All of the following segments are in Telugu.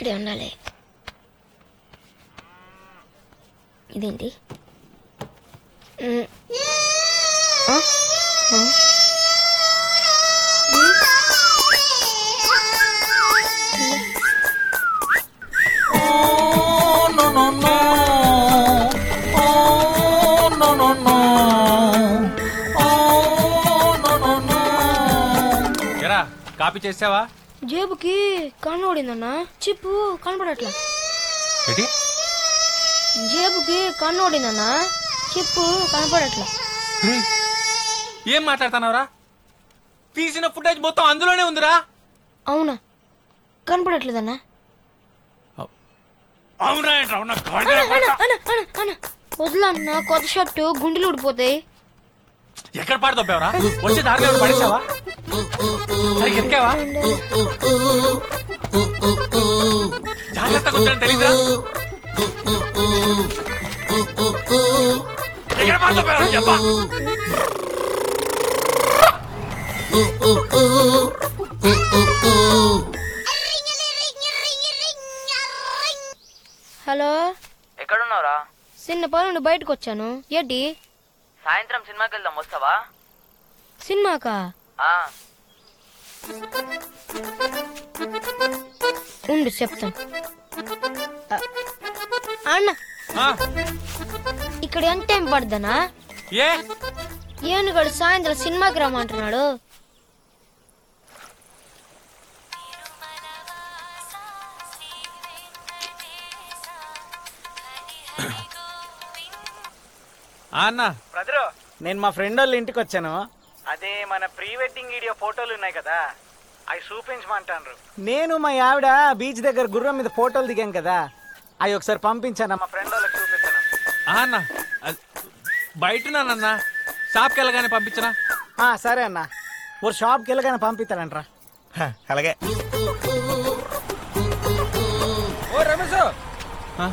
ఇక్కడే ఉండాలి ఇదేంటి మ్. ఆ? ఆ? no, no, no. Oh, no, no, no. Oh, no, no, no. ఎరా కాపీ చేసావా జేబుకి కన్నోడిందన్నా చిప్పు కనపడట్లా ఏంటి జేబుకి కన్నోడిందన్నా చిప్పు కనపడట్లా రేయ్, ఏం మాట్లాడుతున్నావురా తీసిన ఫుటేజ్ మొత్తం అందులోనే ఉందిరా అవునా కనపడట్లేదన్నా అవునా ఏంట్రా, అవునా? గాడిద అన్న, కొడతా. అన్న, అన్న, అన్న. వదలన్నా కొత్త షర్టు గుండెలు ఊడిపోతాయి ఎక్కడ పాడదొబ్బావరా వచ్చే దారిలో ఎవరు పడేసావా సరిగ్గా ఎక్కావా జాగ్రత్తగా ఉందని తెలీదురా ఎక్కడ పాడదొబ్బావరా చెప్పా హలో ఎక్కడున్నావురా చిన్న పని నుండి బయటకు వచ్చాను ఏంటి సాయంత్రం సినిమాకి వెళ్దాం వస్తావా సినిమాకా ఆ, ఉండు చెప్తాను ఆ, అన్న ఆ, ఇక్కడ ఎంత టైం పడుద్దనా ఏ ఏనుగడు సాయంత్రం సినిమాకి రమ్మంటున్నాడు ఆ అన్న బ్రదరు నేను మా ఫ్రెండ్ వాళ్ళ ఇంటికి వచ్చాను అదే మన ప్రీ వెడ్డింగ్ వీడియో ఫోటోలు ఉన్నాయి కదా అవి చూపించమంటారు నేను మా ఆవిడ బీచ్ దగ్గర గుర్రం మీద ఫోటోలు దిగాం కదా అవి ఒకసారి పంపించాను మా ఫ్రెండ్ వాళ్ళకి చూపించాను ఆ అన్న అది బయటనానన్న షాప్కి వెళ్ళగానే పంపించనా ఆ, సరే అన్న ఓ షాప్కి వెళ్ళగానే పంపిస్తానంట్రా అలాగే ఓ రమేష్ ఆ?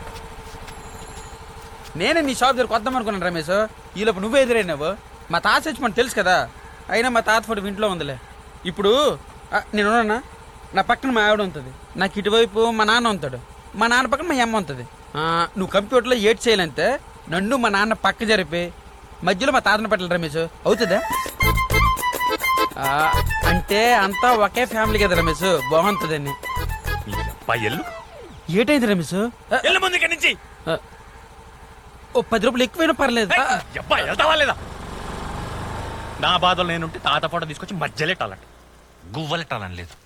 నేనే నీ షాప్ దగ్గర కొద్దాం అనుకున్నాను రమేష్ ఈలోపు నువ్వే ఎదురైనావు మా తాత చచ్చి మనకు తెలుసు కదా అయినా మా తాత ఫోటో ఇంట్లో ఉందిలే ఇప్పుడు ఆ, నేను ఉన్నానా నా పక్కన మా ఆవిడ ఉంటుంది నాకు ఇటువైపు మా నాన్న ఉంటాడు మా నాన్న పక్కన మా అమ్మ ఉంటుంది ఆ, నువ్వు కంప్యూటర్లో ఏడ్ చేయాలంటే నన్ను మా నాన్న పక్క జరిపి మధ్యలో మా తాతను పెట్టాలి రమేష్ అవుతుందా ఆ, అంటే అంతా ఒకే ఫ్యామిలీ కదా రమేష్ బాగుంటుందని అబ్బా, ఎల్లు ఏటైంది రమేష్ ఆ, ఎల్లు ముందు ఇక్కడి నుంచి ఆ, ఓ పది రూపాయలు ఎక్కువైనా పర్లేదు ఆ, అబ్బా వెళ్తావా లేదా నా బాధలు నేనుంటే తాత ఫోటో తీసుకొచ్చి మధ్యలో ఎట్టాలంట గువ్వలెట్టాలని లేదు